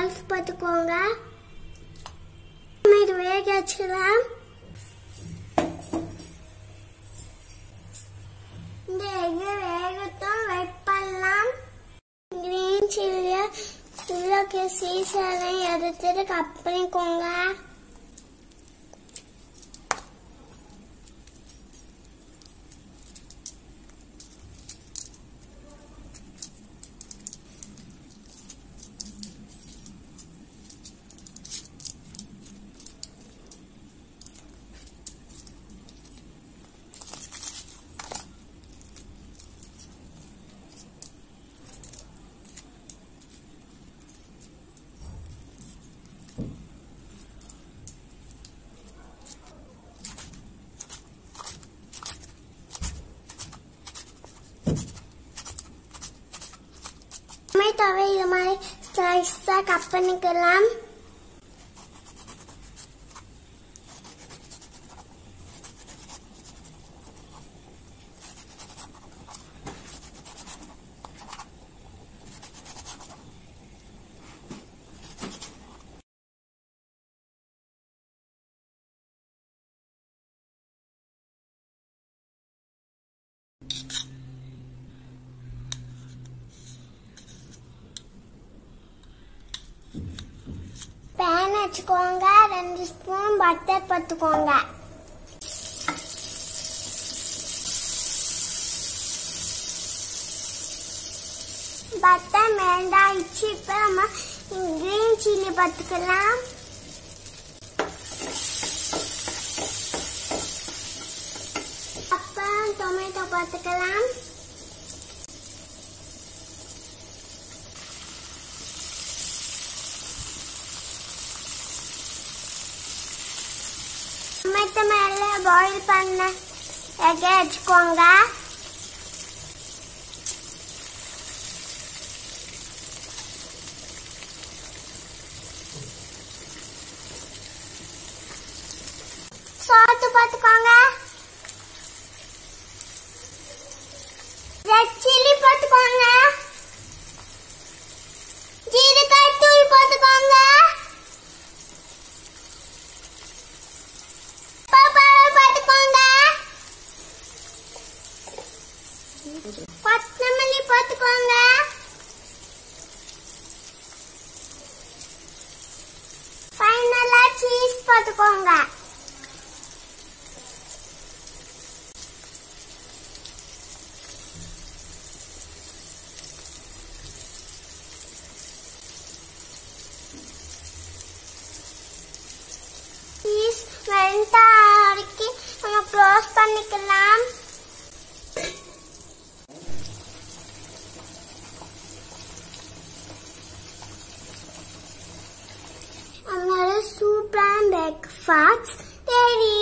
salt பார்த்துக்கோங்க இது வேக வச்சுக்கலாம் இந்த எக்கு வேகட்டும் வெயிட் பண்ணலாம் கிரீன் சில்லியை உள்ள சீசனை எடுத்துட்டு கட் பண்ணிக்கோங்க டொமேட்டோவை இது மாதிரி ஸ்லைஸாக கட் பண்ணிக்கலாம் பேன் வச்சுக்கோங்க ரெண்டு ஸ்பூன் பட்டர் பத்துக்கோங்க பட்டர் மேண்டாயிடுச்சு இப்போ நம்ம கிரீன் சில்லி பத்துக்கலாம் அப்புறம் டொமேட்டோ பார்த்துக்கலாம் டொமேட்டோ மேல பாயில் பண்ண எக வச்சுக்கோங்க சால்ட் பார்த்துக்கோங்க ரெட் சில்லி பார்த்துக்கோங்க ஜீரகாய் தூள் பார்த்துக்கோங்க பாப்பா பார்த்துக்கோங்க கொத்தமல்லி பார்த்துக்கோங்க ஃபைனலா சீஸ் பார்த்துக்கோங்க சீஸ் வெந்தா வரைக்கும் நம்ம க்ளோஸ் பண்ணிக்கலாம் நம்மளோட சூப்பரான பிரேக்ஃபாஸ்ட் ரெடி